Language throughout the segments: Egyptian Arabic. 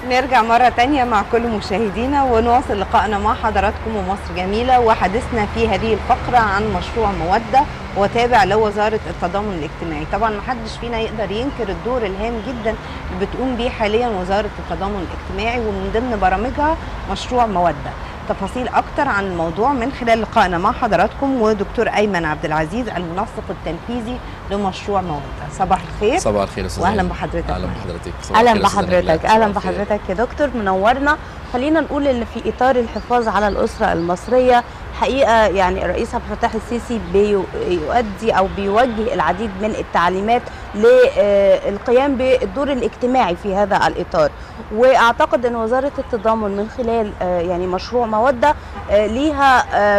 نرجع مرة تانية مع كل مشاهدينا ونواصل لقائنا مع حضراتكم ومصر جميلة وحديثنا في هذه الفقرة عن مشروع مودة وتابع لوزارة التضامن الاجتماعي طبعا محدش فينا يقدر ينكر الدور الهام جدا اللي بتقوم بيه حاليا وزارة التضامن الاجتماعي ومن ضمن برامجها مشروع مودة تفاصيل اكتر عن الموضوع من خلال لقائنا مع حضراتكم ودكتور ايمن عبد العزيز المنسق التنفيذي لمشروع مودة صباح الخير صباح الخير يا استاذ واهلا هاني. بحضرتك اهلا معانا. بحضرتك صباح اهلا الخير يا أستاذ بحضرتك نبيلة. اهلا صباح الخير. بحضرتك يا دكتور منورنا خلينا نقول ان في اطار الحفاظ على الاسره المصريه حقيقه يعني الرئيس عبد الفتاح السيسي بيؤدي او بيوجه العديد من التعليمات للقيام بالدور الاجتماعي في هذا الاطار واعتقد ان وزاره التضامن من خلال آه، يعني مشروع موده آه، ليها آم،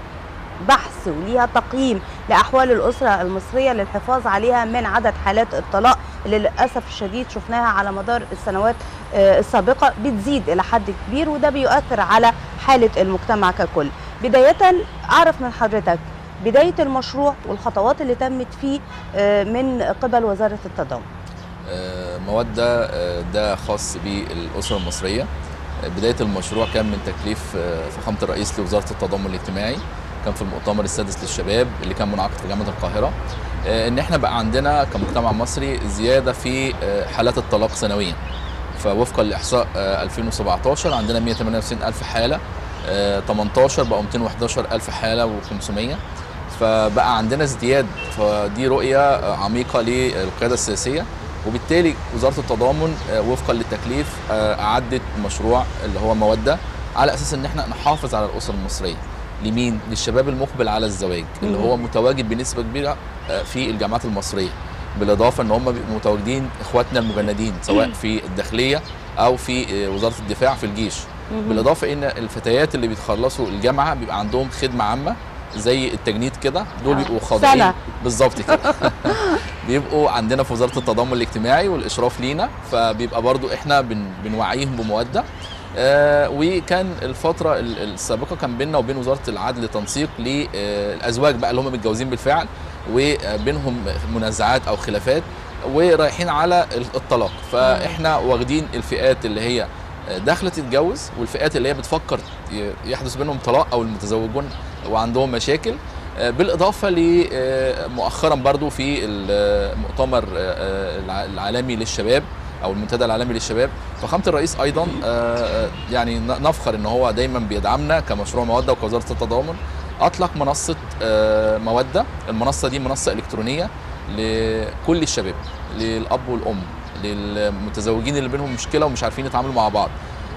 بحث وليها تقييم لاحوال الاسره المصريه للحفاظ عليها من عدد حالات الطلاق اللي للاسف الشديد شفناها على مدار السنوات آه، السابقه بتزيد الى حد كبير وده بيؤثر على حاله المجتمع ككل. بدايه اعرف من حضرتك بدايه المشروع والخطوات اللي تمت فيه آه، من قبل وزاره التضامن. آه، مودة آه، ده خاص بالأسرة المصرية آه، بداية المشروع كان من تكليف آه، فخامة الرئيس لوزارة التضامن الاجتماعي كان في المؤتمر السادس للشباب اللي كان منعقد في جامعة القاهرة آه، ان احنا بقى عندنا كمجتمع مصري زيادة في آه، حالات الطلاق سنويا فوفقا لإحصاء آه، 2017 عندنا 198 ألف حالة آه، 18 بقوا 211 ألف حالة و500 فبقى عندنا ازدياد فدي رؤية آه، عميقة للقيادة السياسية وبالتالي وزاره التضامن آه، وفقا للتكليف آه، اعدت مشروع اللي هو موده على اساس ان احنا نحافظ على الاسره المصريه لمين للشباب المقبل على الزواج اللي هو متواجد بنسبه كبيره آه، في الجامعات المصريه بالاضافه ان هم بيبقوا متواجدين اخواتنا المجندين سواء في الداخليه او في آه، وزاره الدفاع في الجيش بالاضافه ان الفتيات اللي بيتخلصوا الجامعه بيبقى عندهم خدمه عامه زي التجنيد كده دول آه. بيبقوا خاضعين سنة. بالظبط كده بيبقوا عندنا في وزاره التضامن الاجتماعي والاشراف لينا فبيبقى برضو احنا بن بنوعيهم بموده آه وكان الفتره ال- السابقه كان بيننا وبين وزاره العدل تنسيق للازواج بقى اللي هم متجوزين بالفعل وبينهم منازعات او خلافات ورايحين على الطلاق فاحنا واخدين الفئات اللي هي داخله تتجوز والفئات اللي هي بتفكر ي- يحدث بينهم طلاق او المتزوجون وعندهم مشاكل آه، بالاضافه ل آه، مؤخرا برضو في المؤتمر آه، الع- العالمي للشباب او المنتدى العالمي للشباب فخامه الرئيس ايضا آه، آه، يعني ن- نفخر ان هو دايما بيدعمنا كمشروع موده وكوزاره التضامن اطلق منصه آه، موده المنصه دي منصه الكترونيه لكل الشباب للاب والام للمتزوجين اللي بينهم مشكله ومش عارفين يتعاملوا مع بعض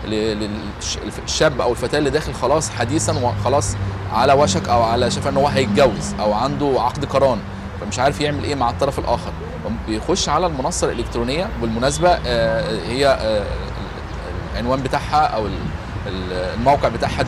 للشاب او الفتاه اللي داخل خلاص حديثا وخلاص على وشك او على شايف ان هو هيتجوز او عنده عقد قران فمش عارف يعمل ايه مع الطرف الاخر بيخش على المنصه الالكترونيه بالمناسبه آه، هي آه، العنوان بتاعها او ال- ال- الموقع بتاعها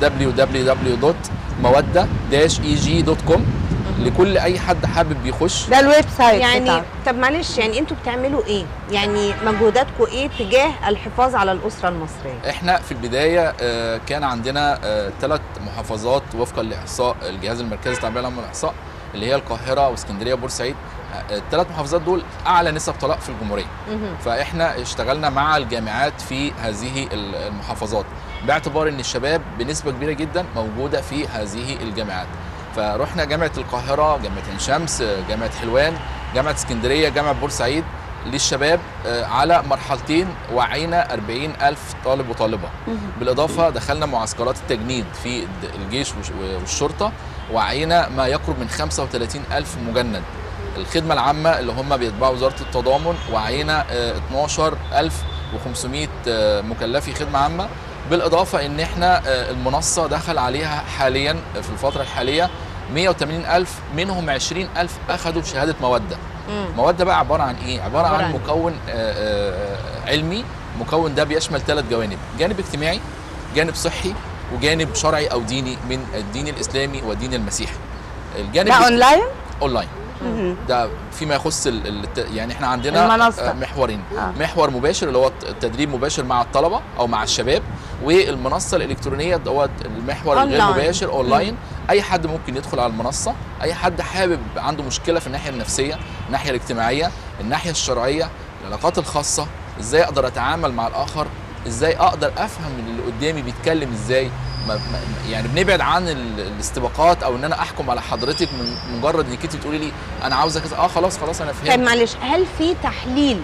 www.mowadda-eg.com لكل اي حد حابب يخش ده الويب سايت يعني بتاعنا. طب معلش يعني انتوا بتعملوا ايه؟ يعني مجهوداتكم ايه تجاه الحفاظ على الاسره المصريه؟ احنا في البدايه آه، كان عندنا ثلاث محافظات وفقا لاحصاء الجهاز المركزي التعبئه العامه للاحصاء اللي هي القاهره واسكندريه وبورسعيد الثلاث محافظات دول اعلى نسب طلاق في الجمهوريه مهم. فاحنا اشتغلنا مع الجامعات في هذه ال- المحافظات باعتبار ان الشباب بنسبه كبيره جدا موجوده في هذه الجامعات فرحنا جامعه القاهره جامعه عين شمس جامعه حلوان جامعه اسكندريه جامعه بورسعيد للشباب آه، على مرحلتين وعينا 40 ألف طالب وطالبة بالإضافة دخلنا معسكرات التجنيد في الد- الجيش وش- والشرطة وعينا ما يقرب من 35 ألف مجند الخدمة العامة اللي هم بيتبعوا وزارة التضامن وعينا آه، 12500 آه، مكلفي خدمة عامة بالإضافة إن إحنا آه، المنصة دخل عليها حاليا في الفترة الحالية 180 ألف منهم 20 ألف أخذوا شهادة مودة مم. مودة بقى عبارة عن إيه؟ عبارة عبارة عن عن مكون آه، آه، علمي مكون ده بيشمل ثلاث جوانب جانب اجتماعي جانب صحي وجانب شرعي أو ديني من الدين الإسلامي والدين المسيحي الجانب ده الاجت- اونلاين اونلاين مهم. ده فيما يخص ال... ال... يعني احنا عندنا المنصة. آه، محورين آه. آه. محور مباشر اللي هو التدريب مباشر مع الطلبه او مع الشباب والمنصه الالكترونيه دوت المحور الغير أونلاين. مباشر اونلاين اي حد ممكن يدخل على المنصه اي حد حابب عنده مشكله في الناحيه النفسيه الناحيه الاجتماعيه الناحيه الشرعيه العلاقات الخاصه ازاي اقدر اتعامل مع الاخر ازاي اقدر افهم اللي قدامي بيتكلم ازاي ما ما يعني بنبعد عن ال- الاستباقات او ان انا احكم على حضرتك من مجرد انك انت بتقولي لي انا عاوزه كذا اه خلاص خلاص انا طيب فهمت معلش هل في تحليل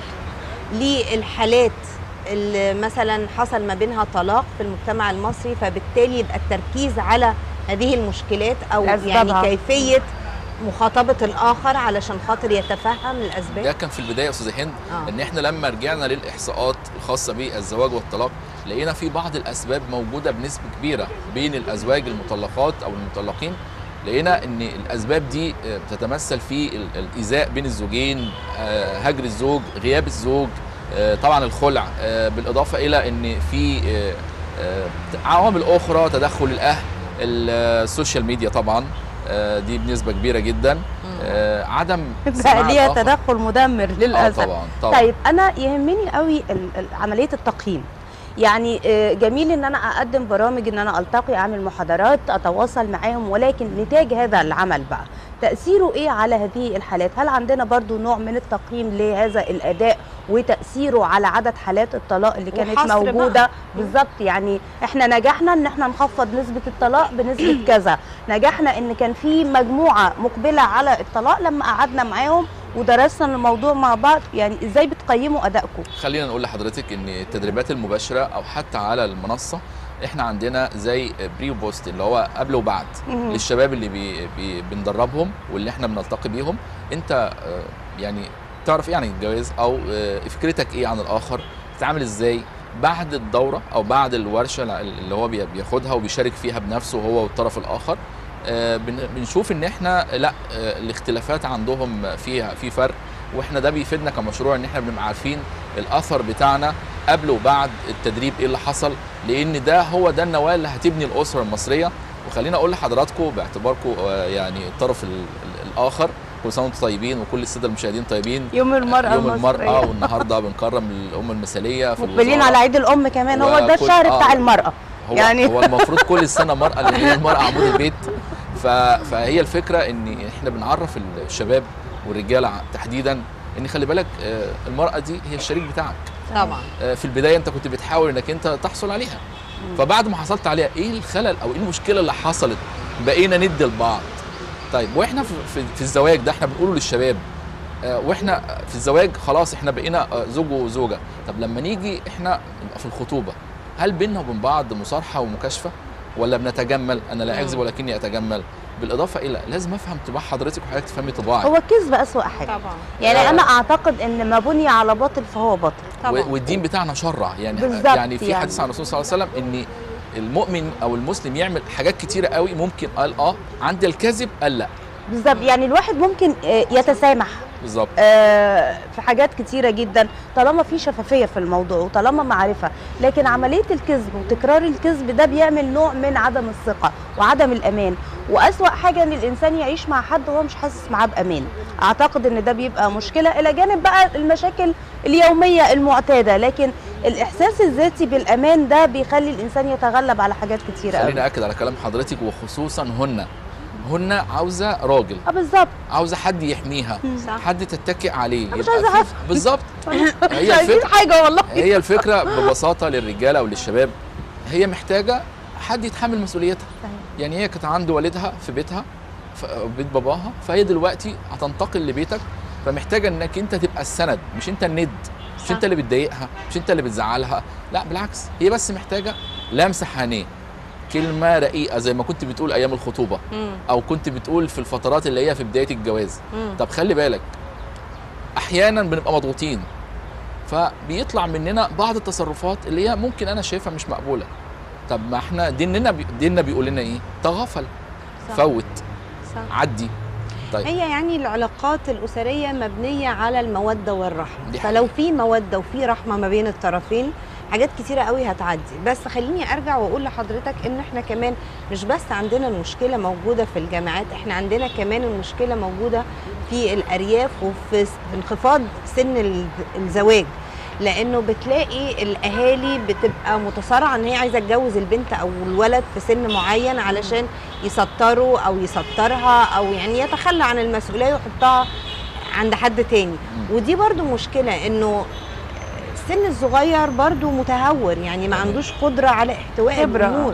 للحالات اللي مثلا حصل ما بينها طلاق في المجتمع المصري فبالتالي يبقى التركيز على هذه المشكلات او أسبابها. يعني كيفيه مخاطبه الاخر علشان خاطر يتفهم ده الاسباب كان في البدايه يا استاذه هند آه. ان احنا لما رجعنا للاحصاءات الخاصه بالزواج والطلاق لقينا في بعض الاسباب موجوده بنسبه كبيره بين الازواج المطلقات او المطلقين لقينا ان الاسباب دي آه، بتتمثل في ال- الايذاء بين الزوجين آه، هجر الزوج غياب الزوج آه، طبعا الخلع آه، بالاضافه الى ان في آه، آه، عوامل اخرى تدخل الاهل السوشيال ميديا طبعا آه، دي بنسبه كبيره جدا آه، عدم سماع بقى ليها الآخر. تدخل مدمر اه للاسف طبعا طبعا طيب انا يهمني قوي ال- ال- عمليه التقييم يعني آه، جميل ان انا اقدم برامج ان انا التقي اعمل محاضرات اتواصل معاهم ولكن نتاج هذا العمل بقى تاثيره ايه على هذه الحالات هل عندنا برضو نوع من التقييم لهذا الاداء وتاثيره على عدد حالات الطلاق اللي كانت وحصر بقى. موجوده بالظبط يعني احنا نجحنا ان احنا نخفض نسبه الطلاق بنسبه كذا نجحنا ان كان في مجموعه مقبله على الطلاق لما قعدنا معاهم ودرسنا الموضوع مع بعض يعني ازاي بتقيموا ادائكم خلينا نقول لحضرتك ان التدريبات المباشره او حتى على المنصه احنا عندنا زي بري وبوست اللي هو قبل وبعد مهم. للشباب اللي بي بي بندربهم واللي احنا بنلتقي بيهم انت آه، يعني تعرف ايه عن الجواز او آه، فكرتك ايه عن الاخر بتتعامل ازاي بعد الدوره او بعد الورشه اللي هو بي- بياخدها وبيشارك فيها بنفسه هو والطرف الاخر آه، بن- بنشوف ان احنا لا آه، الاختلافات عندهم فيها في فرق واحنا ده بيفيدنا كمشروع ان احنا بنبقى عارفين الاثر بتاعنا قبل وبعد التدريب ايه اللي حصل لان ده هو ده النواه اللي هتبني الاسره المصريه وخلينا اقول لحضراتكم باعتباركم آه، يعني الطرف ال- ال- الاخر كل سنه وانتم طيبين وكل الساده المشاهدين طيبين يوم المراه يوم المراه المصرية. والنهارده بنكرم الام المثاليه في مقبلين الوزارة. على عيد الام كمان هو ده وكل- الشهر آه. بتاع المراه هو يعني- يعني هو المفروض كل السنه مرأة لان هي المرأة عمود البيت ف... فهي الفكره ان احنا بنعرف الشباب والرجاله تحديدا ان خلي بالك آه، المرأة دي هي الشريك بتاعك طبعا آه، في البدايه انت كنت بتحاول انك انت تحصل عليها فبعد ما حصلت عليها ايه الخلل او ايه المشكله اللي حصلت بقينا ندي لبعض طيب واحنا في, في, في الزواج ده احنا بنقوله للشباب آه، واحنا في الزواج خلاص احنا بقينا آه، زوج وزوجه طب لما نيجي احنا نبقى في الخطوبه هل بيننا وبين بعض مصارحه ومكاشفه ولا بنتجمل انا لا اكذب ولكني اتجمل بالاضافه الى لازم افهم طباع حضرتك وحضرتك تفهمي طباعي هو الكذب اسوأ حاجه طبعا يعني آه. انا اعتقد ان ما بني على باطل فهو باطل طبعا و- والدين بتاعنا شرع يعني بالظبط يعني في يعني. حديث عن الرسول صلى الله عليه وسلم ان المؤمن او المسلم يعمل حاجات كتيره قوي ممكن قال اه عند الكذب قال لا بالظبط يعني الواحد ممكن آه، يتسامح بالظبط آه، في حاجات كتيره جدا طالما في شفافيه في الموضوع وطالما معرفه لكن عمليه الكذب وتكرار الكذب ده بيعمل نوع من عدم الثقه وعدم الامان واسوا حاجه ان الانسان يعيش مع حد وهو مش حاسس معاه بامان اعتقد ان ده بيبقى مشكله الى جانب بقى المشاكل اليوميه المعتاده لكن الاحساس الذاتي بالامان ده بيخلي الانسان يتغلب على حاجات كتيره قوي خليني اكد على كلام حضرتك وخصوصا هن هن عاوزه راجل اه بالظبط عاوزه حد يحميها صح حد تتكئ عليه أنا مش يبقى عايزة في- حد. بالظبط مش هي عايزين الفكره حاجه والله هي الفكره ببساطه للرجاله وللشباب هي محتاجه حد يتحمل مسؤوليتها صحيح. يعني هي كانت عند والدها في بيتها في بيت باباها فهي دلوقتي هتنتقل لبيتك فمحتاجه انك انت تبقى السند مش انت الند مش صح. انت اللي بتضايقها مش انت اللي بتزعلها لا بالعكس هي بس محتاجه لمسه حنيه كلمه رقيقه زي ما كنت بتقول ايام الخطوبه مم. او كنت بتقول في الفترات اللي هي في بدايه الجواز مم. طب خلي بالك احيانا بنبقى مضغوطين فبيطلع مننا بعض التصرفات اللي هي ممكن انا شايفها مش مقبوله طب ما احنا ديننا بي ديننا بيقول لنا ايه تغافل صح. فوت صح. عدي طيب هي يعني العلاقات الأسرية مبنية على المودة والرحمة دي فلو في مودة وفي رحمة ما بين الطرفين حاجات كتيرة قوي هتعدي بس خليني أرجع وأقول لحضرتك إن إحنا كمان مش بس عندنا المشكلة موجودة في الجامعات إحنا عندنا كمان المشكلة موجودة في الأرياف وفي س- انخفاض سن ال- الزواج لانه بتلاقي الاهالي بتبقى متصارعه ان هي عايزه تجوز البنت او الولد في سن معين علشان يسطروا او يسطرها او يعني يتخلى عن المسؤوليه ويحطها عند حد تاني ودي برضو مشكله انه السن الصغير برضو متهور يعني ما تمام. عندوش قدره على احتواء خبرة. الامور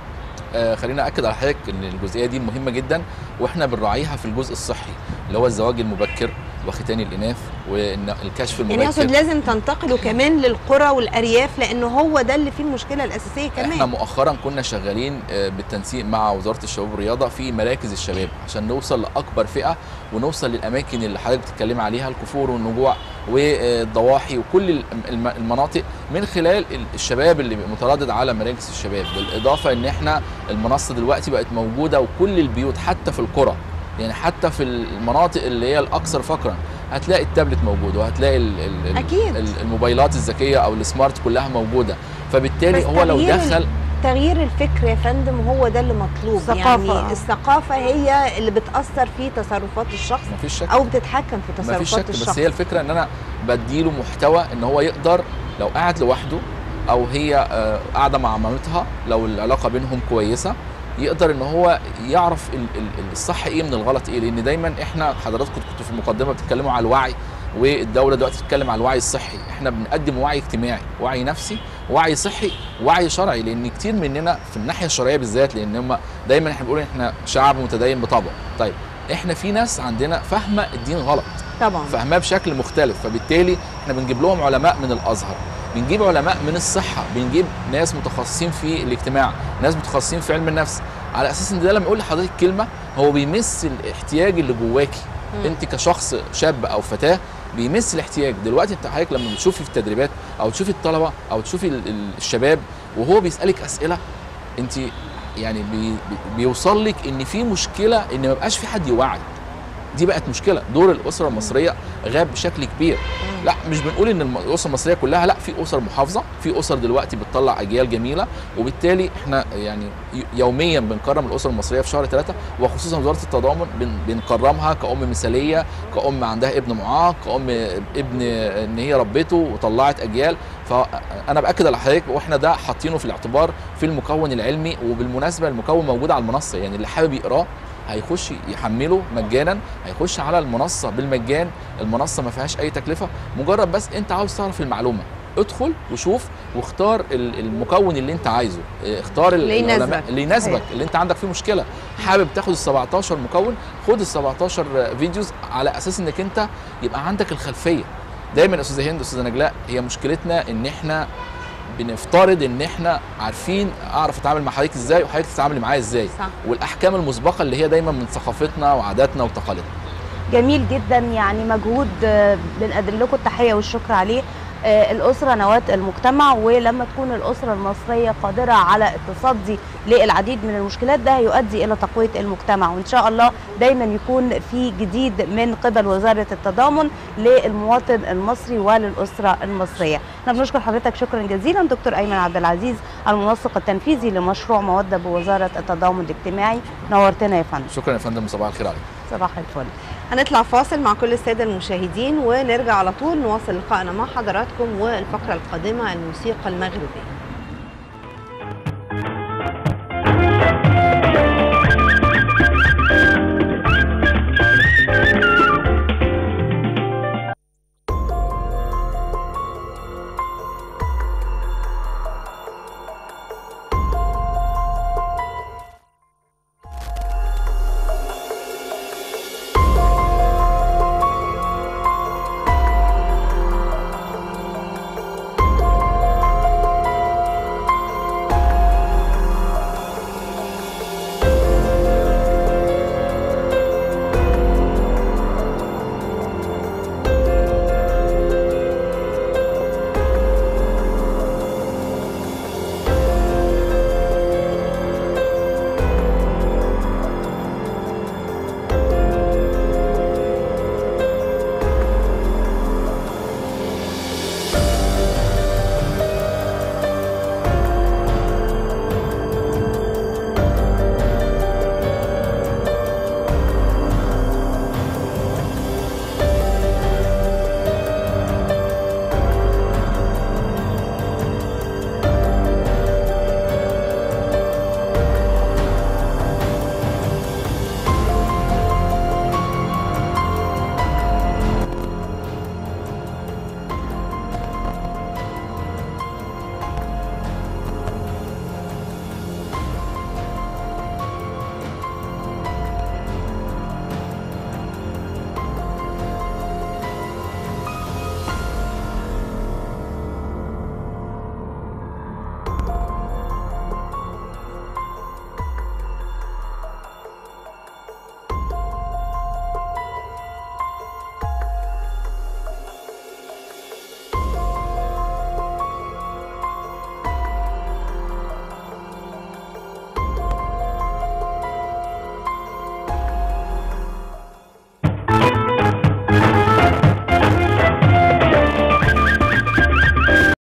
آه خلينا اكد على حضرتك ان الجزئيه دي مهمه جدا واحنا بنراعيها في الجزء الصحي اللي هو الزواج المبكر وختان الاناث والكشف يعني المبكر اقصد لازم تنتقلوا كمان للقرى والارياف لانه هو ده اللي فيه المشكله الاساسيه احنا كمان مؤخرا كنا شغالين آه، بالتنسيق مع وزاره الشباب والرياضه في مراكز الشباب عشان نوصل لاكبر فئه ونوصل للاماكن اللي حضرتك بتتكلمي عليها الكفور والنجوع والضواحي وكل الم- الم- المناطق من خلال ال- الشباب اللي متردد على مراكز الشباب بالاضافه ان احنا المنصه دلوقتي بقت موجوده وكل البيوت حتى في القرى يعني حتى في المناطق اللي هي الاكثر فقرا هتلاقي التابلت موجود وهتلاقي ال- ال- ال- أكيد. ال- الموبايلات الذكيه او السمارت كلها موجوده فبالتالي بس هو لو تغيير ال- دخل تغيير الفكر يا فندم هو ده اللي مطلوب الثقافة. يعني الثقافه هي اللي بتاثر في تصرفات الشخص مفيش شك او بتتحكم في ما فيش تصرفات شك الشخص بس هي الفكره ان انا بديله محتوى ان هو يقدر لو قاعد لوحده او هي آه، قاعده مع مامتها لو العلاقه بينهم كويسه يقدر ان هو يعرف ال- ال- الصح ايه من الغلط ايه لان دايما احنا حضراتكم كنتوا في المقدمه بتتكلموا على الوعي والدوله دلوقتي بتتكلم على الوعي الصحي احنا بنقدم وعي اجتماعي وعي نفسي وعي صحي وعي شرعي لان كتير مننا في الناحيه الشرعيه بالذات لان هم دايما احنا بنقول احنا شعب متدين بطبعه طيب احنا في ناس عندنا فاهمه الدين غلط طبعا فاهماه بشكل مختلف فبالتالي احنا بنجيب لهم علماء من الازهر بنجيب علماء من الصحه بنجيب ناس متخصصين في الاجتماع ناس متخصصين في علم النفس على اساس ان ده لما يقول لحضرتك كلمه هو بيمس الاحتياج اللي جواكي مم. انت كشخص شاب او فتاه بيمس الاحتياج دلوقتي انت حضرتك لما بتشوفي في التدريبات او تشوفي الطلبه او تشوفي ال- ال- الشباب وهو بيسالك اسئله انت يعني بي بي- بيوصل لك ان في مشكله ان ما بقاش في حد يوعي دي بقت مشكله دور الاسره المصريه غاب بشكل كبير لا مش بنقول ان الم- الاسره المصريه كلها لا في اسر محافظه في اسر دلوقتي بتطلع اجيال جميله وبالتالي احنا يعني ي- يوميا بنكرم الاسره المصريه في شهر ثلاثة وخصوصا وزاره التضامن بن- بنكرمها كأم مثاليه كأم عندها ابن معاق كأم ابن ان هي ربته وطلعت اجيال فانا باكد على حضرتك واحنا ده حاطينه في الاعتبار في المكون العلمي وبالمناسبه المكون موجود على المنصه يعني اللي حابب يقراه هيخش يحمله مجانا هيخش على المنصه بالمجان المنصه ما فيهاش اي تكلفه مجرد بس انت عاوز تعرف المعلومه ادخل وشوف واختار ال- المكون اللي انت عايزه اه، اختار ال- اللي يناسبك. العلماء اللي يناسبك اللي انت عندك فيه مشكله حابب تاخد ال 17 مكون خد ال 17 فيديوز على اساس انك انت يبقى عندك الخلفيه دايما يا استاذه هند استاذه نجلاء هي مشكلتنا ان احنا بنفترض ان احنا عارفين اعرف اتعامل مع حضرتك ازاي وحضرتك تتعاملي معايا ازاي صح والاحكام المسبقه اللي هي دايما من ثقافتنا وعاداتنا وتقاليدنا جميل جدا يعني مجهود آه، بنقدم لكم التحيه والشكر عليه آه، الأسرة نواة المجتمع ولما تكون الأسرة المصرية قادرة على التصدي للعديد من المشكلات ده هيؤدي إلى تقوية المجتمع وإن شاء الله دايما يكون في جديد من قبل وزارة التضامن للمواطن المصري وللأسرة المصرية احنا بنشكر حضرتك شكرا جزيلا دكتور أيمن عبد العزيز المنسق التنفيذي لمشروع مودة بوزارة التضامن الاجتماعي نورتنا يا فندم شكرا يا فندم صباح الخير عليك صباح الفل هنطلع فاصل مع كل الساده المشاهدين ونرجع على طول نواصل لقائنا مع حضراتكم والفقره القادمه الموسيقى المغربيه